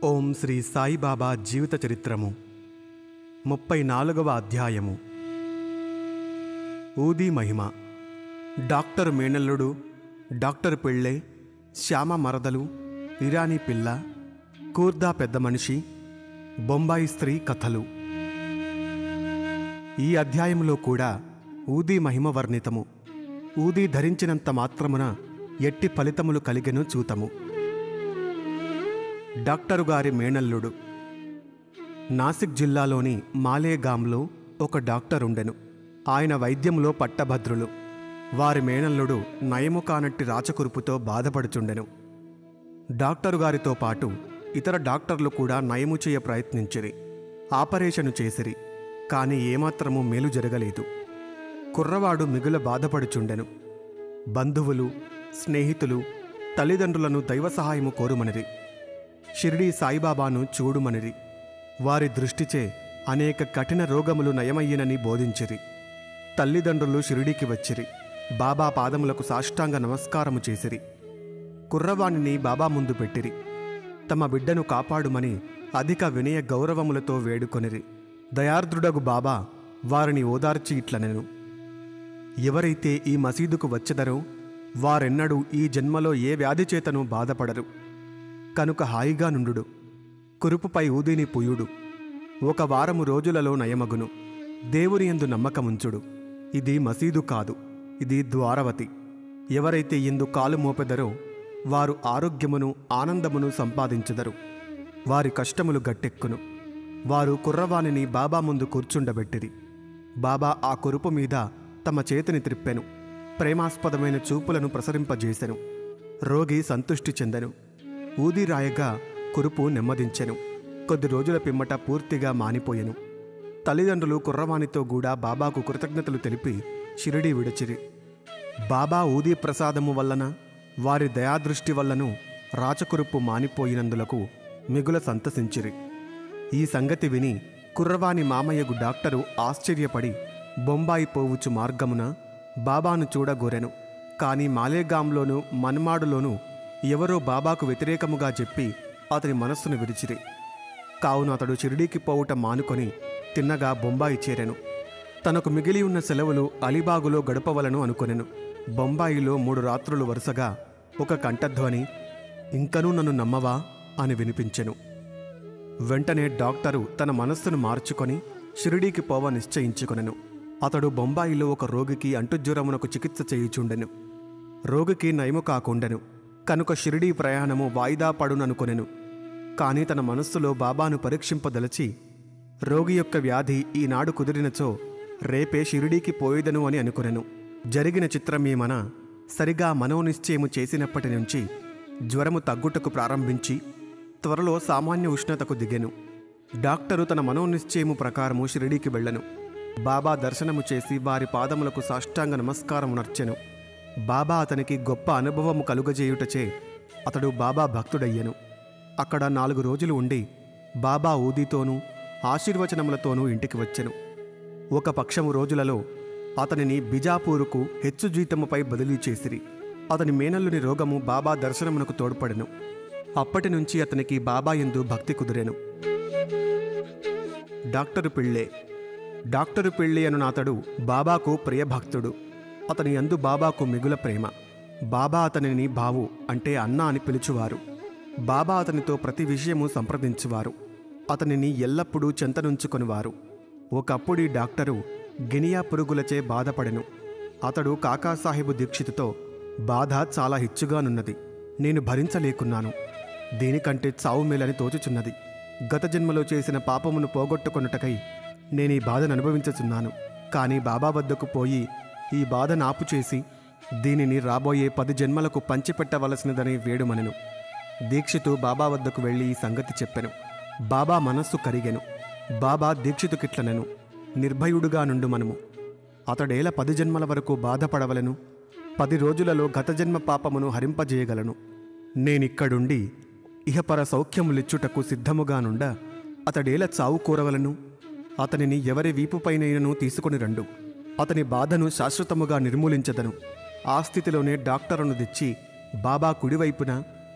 ఓం శ్రీ సాయిబాబా జీవిత చరిత్రము ముప్పై నాలుగవ అధ్యాయము ఊది మహిమ డాక్టర్ మేనల్లుడు డాక్టర్ పెళ్ళే శ్యామ మరదలు ఇరానీ పిల్ల కూర్దా పెద్ద మనిషి బొంబాయి స్త్రీ కథలు ఈ అధ్యాయంలో కూడా ఊదీ మహిమ వర్ణితము ఊదీ ధరించినంత మాత్రమున ఎట్టి ఫలితములు కలిగెను చూతము డాక్టరు గారి మేనల్లుడు నాసిక్ జిల్లాలోని మాలేగాంలో ఒక డాక్టర్ ఉండెను ఆయన వైద్యంలో పట్టభద్రులు వారి మేనల్లుడు నయము కానట్టి రాచకురుపుతో బాధపడుచుండెను డాక్టరు గారితో పాటు ఇతర డాక్టర్లు కూడా నయము చేయ ప్రయత్నించిరి ఆపరేషను చేసిరి కాని ఏమాత్రము మేలు జరగలేదు కుర్రవాడు మిగుల బాధపడుచుండెను బంధువులు స్నేహితులు తల్లిదండ్రులను దైవ సహాయము కోరుమనిరి షిరిడీ సాయిబాబాను చూడుమనిరి వారి దృష్టిచే అనేక కఠిన రోగములు నయమయ్యనని బోధించిరి తల్లిదండ్రులు షిరిడీకి వచ్చిరి బాబా పాదములకు సాష్టాంగ నమస్కారము చేసిరి కుర్రవాణిని బాబా ముందు పెట్టిరి తమ బిడ్డను కాపాడుమని అధిక వినయ గౌరవములతో వేడుకొనిరి దయార్ద్రుడగు బాబా వారిని ఓదార్చి ఇట్లనెను ఎవరైతే ఈ మసీదుకు వచ్చెదరో వారెన్నడూ ఈ జన్మలో ఏ వ్యాధి చేతను బాధపడరు కనుక హాయిగా నుండుడు కురుపుపై ఊదిని పుయుడు ఒక వారము రోజులలో నయమగును దేవుని యందు నమ్మకముంచుడు ఇది మసీదు కాదు ఇది ద్వారవతి ఎవరైతే ఇందు కాలు మోపెదరో వారు ఆరోగ్యమును ఆనందమును సంపాదించెదరు వారి కష్టములు గట్టెక్కును వారు కుర్రవాణిని బాబా ముందు కూర్చుండబెట్టిరి బాబా ఆ కురుపు మీద తమ చేతిని త్రిప్పెను ప్రేమాస్పదమైన చూపులను ప్రసరింపజేసెను రోగి సంతుష్టి చెందెను ఊది రాయగా కురుపు నెమ్మదించెను కొద్ది రోజుల పిమ్మట పూర్తిగా మానిపోయెను తల్లిదండ్రులు కుర్రవాణితో కూడా బాబాకు కృతజ్ఞతలు తెలిపి షిరిడి విడిచిరి బాబా ఊది ప్రసాదము వలన వారి దయాదృష్టి వల్లను రాచకురుపు మానిపోయినందులకు మిగుల సంతసించిరి ఈ సంగతి విని కుర్రవాణి మామయ్యగు డాక్టరు ఆశ్చర్యపడి బొంబాయి పోవుచు మార్గమున బాబాను చూడగోరెను కాని మాలేగాంలోను మన్మాడులోనూ ఎవరో బాబాకు వ్యతిరేకముగా చెప్పి అతని మనస్సును విరిచిరి కావున అతడు షిరిడీకి పోవుట మానుకొని తిన్నగా బొంబాయి చేరెను తనకు మిగిలి ఉన్న సెలవులు అలీబాగులో గడపవలను అనుకొనెను బొంబాయిలో మూడు రాత్రులు వరుసగా ఒక కంఠధ్వని ఇంకనూ నన్ను నమ్మవా అని వినిపించెను వెంటనే డాక్టరు తన మనస్సును మార్చుకొని షిరిడీకి పోవ నిశ్చయించుకొనెను అతడు బొంబాయిలో ఒక రోగికి అంటుజ్వరమునకు చికిత్స చేయుచుండెను రోగికి నయము కాకుండెను కనుక షిరిడీ ప్రయాణము వాయిదా పడుననుకొనెను కాని తన మనస్సులో బాబాను పరీక్షింపదలచి రోగి యొక్క వ్యాధి ఈనాడు కుదిరినచో రేపే షిరిడీకి పోయేదను అని అనుకొనెను జరిగిన చిత్రమేమన సరిగా మనోనిశ్చయము చేసినప్పటి నుంచి జ్వరము తగ్గుటకు ప్రారంభించి త్వరలో సామాన్య ఉష్ణతకు దిగెను డాక్టరు తన మనోనిశ్చయము ప్రకారము షిరిడీకి వెళ్ళెను బాబా దర్శనము చేసి వారి పాదములకు సాష్టాంగ నమస్కారము నర్చెను బాబా అతనికి గొప్ప అనుభవము కలుగజేయుటచే అతడు బాబా భక్తుడయ్యెను అక్కడ నాలుగు రోజులు ఉండి బాబా ఊదితోనూ ఆశీర్వచనములతోనూ ఇంటికి వచ్చెను ఒక పక్షము రోజులలో అతనిని బిజాపూరుకు హెచ్చు జీతముపై బదిలీ చేసిరి అతని మేనల్లుని రోగము బాబా దర్శనమునకు తోడ్పడెను అప్పటి నుంచి అతనికి బాబా ఎందు భక్తి కుదిరెను డాక్టరు పిళ్ళే డాక్టరు పెళ్ళి అను అతడు బాబాకు ప్రియభక్తుడు అతని యందు బాబాకు మిగుల ప్రేమ బాబా అతనిని బావు అంటే అన్న అని పిలుచువారు బాబా అతనితో ప్రతి విషయము సంప్రదించువారు అతనిని ఎల్లప్పుడూ చెంతనుంచుకొనివారు ఒకప్పుడు ఈ డాక్టరు గినియా పురుగులచే బాధపడెను అతడు కాకాసాహెబు దీక్షితుతో బాధ చాలా హెచ్చుగానున్నది నేను భరించలేకున్నాను దీనికంటే చావు మేలని తోచుచున్నది గత జన్మలో చేసిన పాపమును పోగొట్టుకొనుటకై నేను ఈ బాధను అనుభవించుచున్నాను కానీ బాబా వద్దకు పోయి ఈ బాధ నాపు చేసి దీనిని రాబోయే పది జన్మలకు పంచిపెట్టవలసినదని వేడుమనెను దీక్షితు బాబా వద్దకు వెళ్ళి ఈ సంగతి చెప్పెను బాబా మనస్సు కరిగెను బాబా దీక్షితుకిట్లనెను నిర్భయుడుగా నుండు మనము అతడేల పది జన్మల వరకు బాధపడవలను పది రోజులలో గత జన్మ పాపమును హరింపజేయగలను నేనిక్కడుండి ఇహపర సౌఖ్యములిచ్చుటకు సిద్ధముగానుండ అతడేల చావు కోరవలను అతనిని ఎవరి వీపుపైనైనను తీసుకుని రండు అతని బాధను శాశ్వతముగా నిర్మూలించదను ఆ స్థితిలోనే డాక్టరును తెచ్చి బాబా కుడివైపున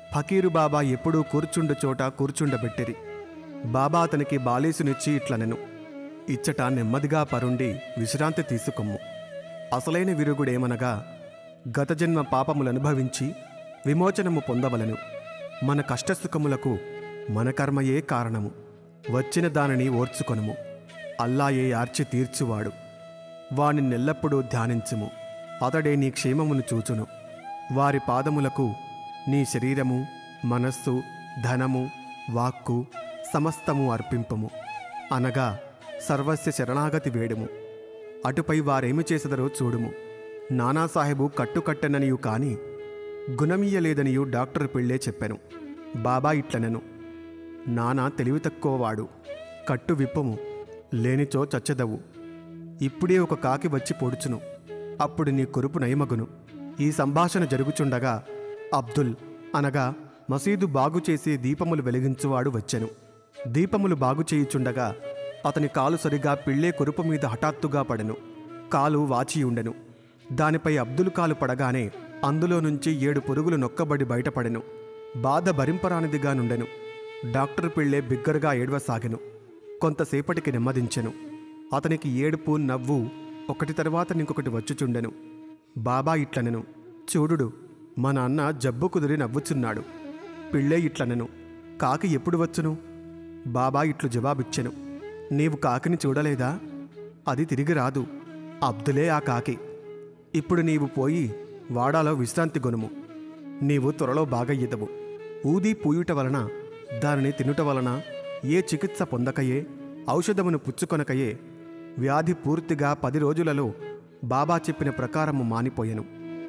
ఫకీరు బాబా ఎప్పుడూ కూర్చుండు చోట కూర్చుండబెట్టిరి బాబా అతనికి బాలేసునిచ్చి ఇట్లనెను ఇచ్చట నెమ్మదిగా పరుండి విశ్రాంతి తీసుకొమ్ము అసలైన విరుగుడేమనగా గత జన్మ పాపములు అనుభవించి విమోచనము పొందవలను మన కష్టసుఖములకు మన కర్మయే కారణము వచ్చిన దానిని ఓర్చుకొనుము అల్లాయే ఆర్చి తీర్చువాడు వాని నెల్లప్పుడూ ధ్యానించుము అతడే నీ క్షేమమును చూచును వారి పాదములకు నీ శరీరము మనస్సు ధనము వాక్కు సమస్తము అర్పింపము అనగా సర్వస్య శరణాగతి వేడుము అటుపై వారేమి చేసదరో చూడుము నానాసాహెబు కట్టుకట్టననియు కాని గుణమీయలేదనియు డాక్టర్ పిళ్ళే చెప్పెను బాబా ఇట్లనెను నానా తెలివి తక్కువవాడు కట్టు విప్పము లేనిచో చచ్చెదవు ఇప్పుడే ఒక కాకి వచ్చి పొడుచును అప్పుడు నీ కురుపు నయమగును ఈ సంభాషణ జరుగుచుండగా అబ్దుల్ అనగా మసీదు బాగు చేసి దీపములు వెలిగించువాడు వచ్చెను దీపములు బాగు చేయుచుండగా అతని కాలు సరిగా పిళ్ళే కురుపు మీద హఠాత్తుగా పడెను కాలు వాచి ఉండెను దానిపై అబ్దుల్ కాలు పడగానే అందులో నుంచి ఏడు పురుగులు నొక్కబడి బయటపడెను బాధ భరింపరానిదిగా నుండెను డాక్టర్ పిళ్ళే బిగ్గరగా ఏడవసాగెను కొంతసేపటికి నెమ్మదించెను అతనికి ఏడుపు నవ్వు ఒకటి తర్వాత ఇంకొకటి వచ్చుచుండెను బాబా ఇట్లనెను చూడుడు మా నాన్న జబ్బు కుదిరి నవ్వుచున్నాడు పిళ్ళే ఇట్లనెను కాకి ఎప్పుడు వచ్చును బాబా ఇట్లు జవాబిచ్చెను నీవు కాకిని చూడలేదా అది తిరిగి రాదు అబ్దులే ఆ కాకి ఇప్పుడు నీవు పోయి వాడాలో విశ్రాంతి గొనుము నీవు త్వరలో బాగయ్యదవు ఊది పూయుట వలన దానిని తినుట వలన ఏ చికిత్స పొందకయే ఔషధమును పుచ్చుకొనకయే వ్యాధి పూర్తిగా పది రోజులలో బాబా చెప్పిన ప్రకారము మానిపోయెను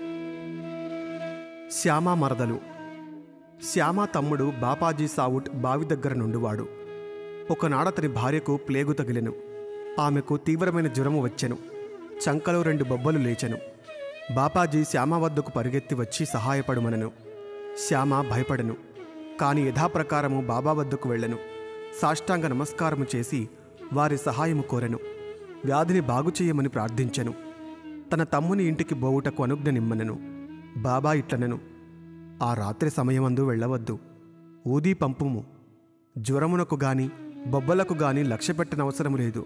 శ్యామా మరదలు శ్యామా తమ్ముడు బాపాజీ సావుట్ బావి దగ్గర నుండివాడు ఒకనాడతని భార్యకు ప్లేగు తగిలెను ఆమెకు తీవ్రమైన జ్వరము వచ్చెను చంకలో రెండు బొబ్బలు లేచెను బాపాజీ శ్యామ వద్దకు పరిగెత్తి వచ్చి సహాయపడుమనను శ్యామ భయపడెను కాని యథాప్రకారము బాబా వద్దకు వెళ్ళెను సాష్టాంగ నమస్కారము చేసి వారి సహాయము కోరెను వ్యాధిని బాగు చేయమని ప్రార్థించెను తన తమ్ముని ఇంటికి బోవుటకు అనుజ్ఞ నిమ్మనెను బాబా ఇట్లనెను ఆ రాత్రి సమయమందు వెళ్ళవద్దు ఊదీ పంపుము జ్వరమునకు గాని బొబ్బలకు గాని లక్ష్యపెట్టనవసరము లేదు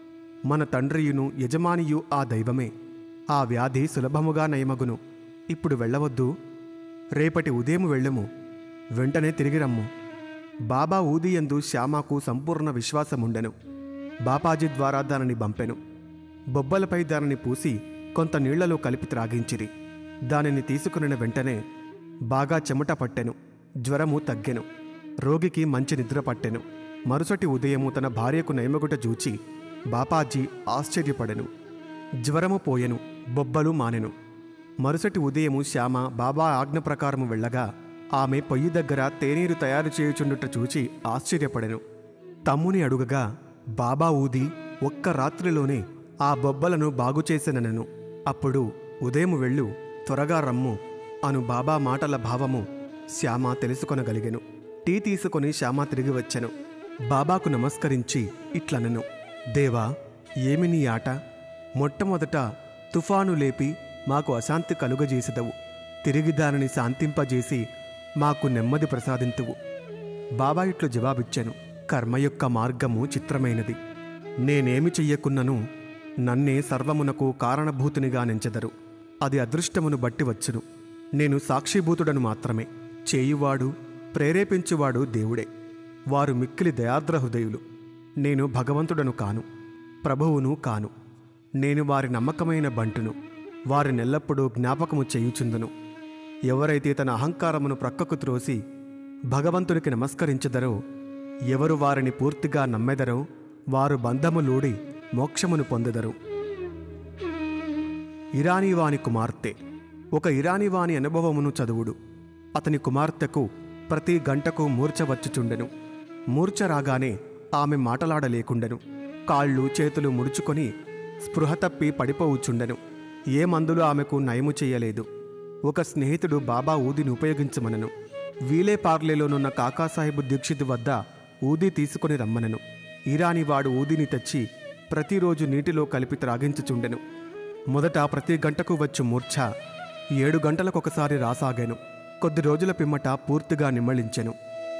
మన తండ్రియును యజమానియు ఆ దైవమే ఆ వ్యాధి సులభముగా నయమగును ఇప్పుడు వెళ్ళవద్దు రేపటి ఉదయం వెళ్ళము వెంటనే తిరిగి రమ్ము బాబా ఊదియందు శ్యామాకు సంపూర్ణ విశ్వాసముండెను బాపాజీ ద్వారా దానిని పంపెను బొబ్బలపై దానిని పూసి కొంత నీళ్లలో కలిపి త్రాగించిరి దానిని తీసుకుని వెంటనే బాగా చెమట పట్టెను జ్వరము తగ్గెను రోగికి మంచి నిద్ర పట్టెను మరుసటి ఉదయము తన భార్యకు నయమగుట జూచి బాపాజీ ఆశ్చర్యపడెను జ్వరము పోయెను బొబ్బలు మానెను మరుసటి ఉదయము శ్యామ బాబా ఆజ్ఞ ప్రకారము వెళ్ళగా ఆమె పొయ్యి దగ్గర తేనీరు తయారు చేయుచుండుట చూచి ఆశ్చర్యపడెను తమ్ముని అడుగగా బాబా ఊది ఒక్క రాత్రిలోనే ఆ బొబ్బలను బాగుచేసెననెను అప్పుడు ఉదయం వెళ్ళు త్వరగా రమ్ము అను బాబా మాటల భావము శ్యామ తెలుసుకొనగలిగెను టీ తీసుకొని శ్యామ తిరిగి వచ్చెను బాబాకు నమస్కరించి ఇట్లనెను దేవా ఏమి నీ ఆట మొట్టమొదట తుఫాను లేపి మాకు అశాంతి కలుగజేసెదవు తిరిగి దానిని శాంతింపజేసి మాకు నెమ్మది ప్రసాదింతువు బాబా ఇట్లు జవాబిచ్చెను కర్మ యొక్క మార్గము చిత్రమైనది నేనేమి చెయ్యకున్నను నన్నే సర్వమునకు కారణభూతునిగా నెంచెదరు అది అదృష్టమును బట్టి వచ్చును నేను సాక్షిభూతుడను మాత్రమే చేయువాడు ప్రేరేపించువాడు దేవుడే వారు మిక్కిలి దయార్ద్ర హృదయులు నేను భగవంతుడను కాను ప్రభువును కాను నేను వారి నమ్మకమైన బంటును వారి నెల్లప్పుడూ జ్ఞాపకము చేయుచుందును ఎవరైతే తన అహంకారమును ప్రక్కకు త్రోసి భగవంతునికి నమస్కరించదరో ఎవరు వారిని పూర్తిగా నమ్మెదరో వారు బంధములూడి మోక్షమును పొందెదరు ఇరానీవాని కుమార్తె ఒక ఇరానీవాని అనుభవమును చదువుడు అతని కుమార్తెకు ప్రతి గంటకు మూర్ఛ వచ్చుచుండెను మూర్ఛ రాగానే ఆమె మాటలాడలేకుండెను కాళ్ళు చేతులు ముడుచుకొని స్పృహ తప్పి పడిపోవుచుండెను ఏ మందులు ఆమెకు నయము చేయలేదు ఒక స్నేహితుడు బాబా ఊదిని ఉపయోగించమనను వీలే పార్లేలోనున్న కాకాసాహెబ్ దీక్షిత్ వద్ద ఊది తీసుకొని రమ్మనను ఇరానీ వాడు ఊదిని తెచ్చి ప్రతిరోజు నీటిలో కలిపి త్రాగించుచుండెను మొదట ప్రతి గంటకు వచ్చు మూర్ఛ ఏడు గంటలకొకసారి రాసాగాను కొద్ది రోజుల పిమ్మట పూర్తిగా నిమ్మళించెను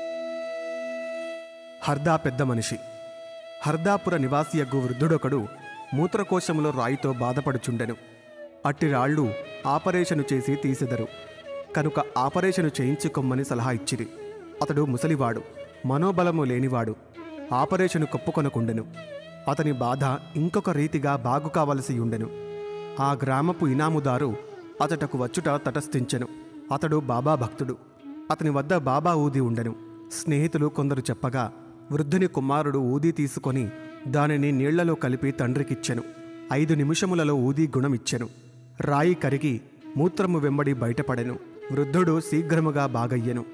హర్దా పెద్ద మనిషి హర్దాపుర నివాసియగ్గు వృద్ధుడొకడు మూత్రకోశములో రాయితో బాధపడుచుండెను అట్టి రాళ్ళు ఆపరేషను చేసి తీసెదరు కనుక ఆపరేషను చేయించుకొమ్మని సలహా ఇచ్చిరి అతడు ముసలివాడు మనోబలము లేనివాడు ఆపరేషను కప్పుకొనకుండెను అతని బాధ ఇంకొక రీతిగా బాగు కావలసి ఉండెను ఆ గ్రామపు ఇనాముదారు అతటకు వచ్చుట తటస్థించెను అతడు బాబా భక్తుడు అతని వద్ద బాబా ఊది ఉండెను స్నేహితులు కొందరు చెప్పగా వృద్ధుని కుమారుడు ఊది తీసుకొని దానిని నీళ్లలో కలిపి తండ్రికిచ్చెను ఐదు నిమిషములలో ఊది గుణమిచ్చెను రాయి కరిగి మూత్రము వెంబడి బయటపడెను వృద్ధుడు శీఘ్రముగా బాగయ్యెను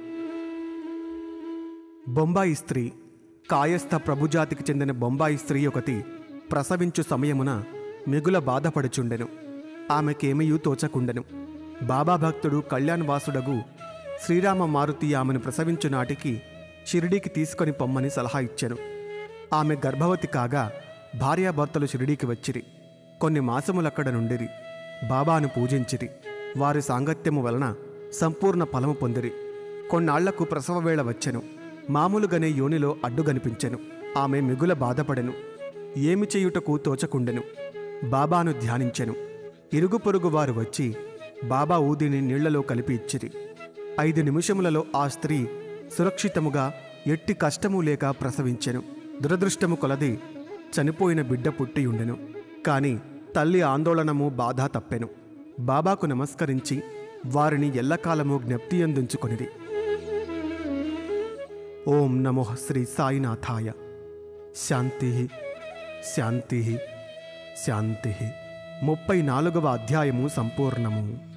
బొంబాయి స్త్రీ కాయస్థ ప్రభుజాతికి చెందిన బొంబాయి స్త్రీ ఒకటి ప్రసవించు సమయమున మిగుల బాధపడుచుండెను ఆమెకేమయూ తోచకుండెను బాబా భక్తుడు కళ్యాణవాసుడగు శ్రీరామ మారుతి ఆమెను ప్రసవించు నాటికి షిరిడీకి తీసుకొని పొమ్మని సలహా ఇచ్చెను ఆమె గర్భవతి కాగా భార్యాభర్తలు షిరిడీకి వచ్చిరి కొన్ని మాసములక్కడ నుండిరి బాబాను పూజించిరి వారి సాంగత్యము వలన సంపూర్ణ ఫలము పొందిరి కొన్నాళ్లకు ప్రసవ వేళ వచ్చెను మామూలుగానే యోనిలో అడ్డు కనిపించెను ఆమె మిగుల బాధపడెను ఏమి చేయుటకు తోచకుండెను బాబాను ధ్యానించెను ఇరుగు పొరుగు వారు వచ్చి బాబా ఊదిని నీళ్లలో కలిపి ఇచ్చిరి ఐదు నిమిషములలో ఆ స్త్రీ సురక్షితముగా ఎట్టి కష్టము లేక ప్రసవించెను దురదృష్టము కొలది చనిపోయిన బిడ్డ పుట్టియుండెను కాని తల్లి ఆందోళనము బాధ తప్పెను బాబాకు నమస్కరించి వారిని ఎల్లకాలము జ్ఞప్తియందుంచుకొనిది ఓం నమో శ్రీ సాయినాథాయ శాంతి శాంతి శాంతి ముప్పై నాలుగవ అధ్యాయము సంపూర్ణము